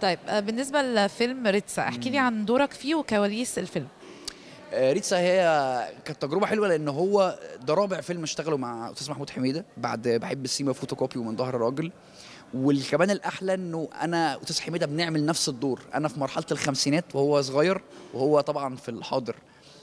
طيب آه، بالنسبه لفيلم ريتسا احكي لي عن دورك فيه وكواليس الفيلم آه، ريتسا هي كانت تجربه حلوه لان هو ده رابع فيلم اشتغله مع استاذ محمود حميده بعد بحب السيما فوتوكوبي ومن ظهر الراجل والكمان الاحلى انه انا واستاذ حميده بنعمل نفس الدور انا في مرحله الخمسينات وهو صغير وهو طبعا في الحاضر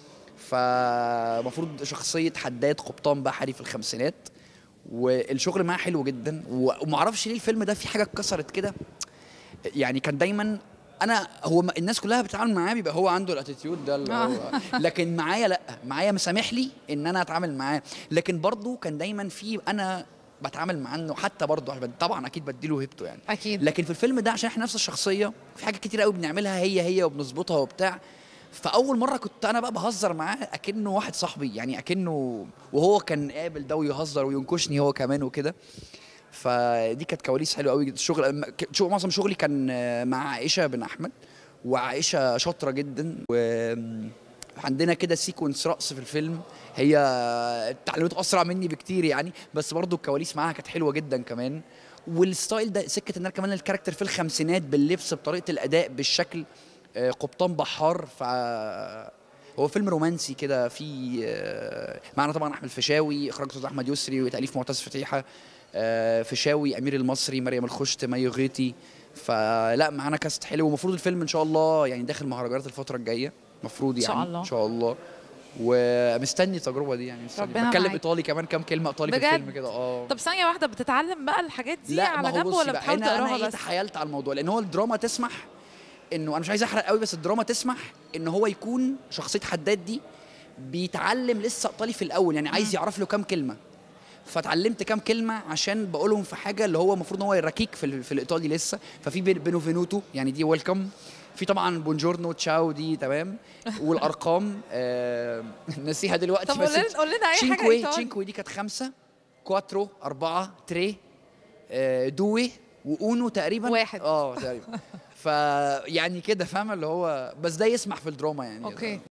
فمفروض شخصيه حداد قبطان بحري في الخمسينات والشغل معاه حلو جدا و- ومعرفش ليه الفيلم ده في حاجه اتكسرت كده يعني كان دايما انا هو م- الناس كلها بتتعامل معاه بيبقى هو عنده الاتيتيود ده اللي هو لكن معايا لا معايا مسامح لي ان انا اتعامل معاه لكن برضه كان دايما في انا بتعامل معاه انه حتى برضه طبعا اكيد بديله هيبته يعني اكيد لكن في الفيلم ده عشان احنا نفس الشخصيه في حاجات كتير قوي بنعملها هي هي وبنظبطها وبتاع فاول مره كنت انا بقى بهزر معاه اكنه واحد صاحبي يعني اكنه وهو كان قابل ده ويهزر وينكشني هو كمان وكده فدي كانت كواليس حلوه قوي الشغل ك- شو معظم شغلي كان آه، مع عائشه بن احمد وعائشه شاطره جدا وعندنا كده سيكونس رقص في الفيلم هي اتعلمته اسرع مني بكتير يعني بس برضو الكواليس معاها كانت حلوه جدا كمان والستايل ده سكه ان انا كمان الكاركتر في الخمسينات باللبس بطريقه الاداء بالشكل آه، قبطان بحار ف هو فيلم رومانسي كده في آه، معنا طبعا احمد فيشاوي اخراج استاذ احمد يسري وتاليف معتز فتيحه آه، فيشاوي امير المصري مريم الخشت مي غيطي فلا معانا كاست حلو ومفروض الفيلم ان شاء الله يعني داخل مهرجانات الفتره الجايه مفروض إن يعني شاء الله. ان شاء الله ومستني التجربه دي يعني مستني ربنا بتكلم معاك. ايطالي كمان كام كلمه ايطالي في بجد؟ الفيلم كده اه طب ثانيه واحده بتتعلم بقى الحاجات دي لا على ما هو جنب بصي ولا بقى، بتحاول انا انا تقراها ايه بس تحايلت على الموضوع لان هو الدراما تسمح انه انا مش عايز احرق قوي بس الدراما تسمح ان هو يكون شخصيه حداد دي بيتعلم لسه ايطالي في الاول يعني عايز يعرف له كام كلمه فتعلمت كام كلمه عشان بقولهم في حاجه اللي هو المفروض ان هو ركيك في, ال- في الايطالي لسه ففي بين- بينوفينوتو يعني دي ويلكم في طبعا بونجورنو تشاو دي تمام والارقام آه نسيها دلوقتي طب بس قول لنا قول لنا اي حاجه تشينكوي ايطالي تشينكوي دي كانت خمسة كواترو أربعة تري آه، دوي وأونو تقريبا واحد. اه تقريبا فيعني كده فاهمة اللي هو بس ده يسمح في الدراما يعني اوكي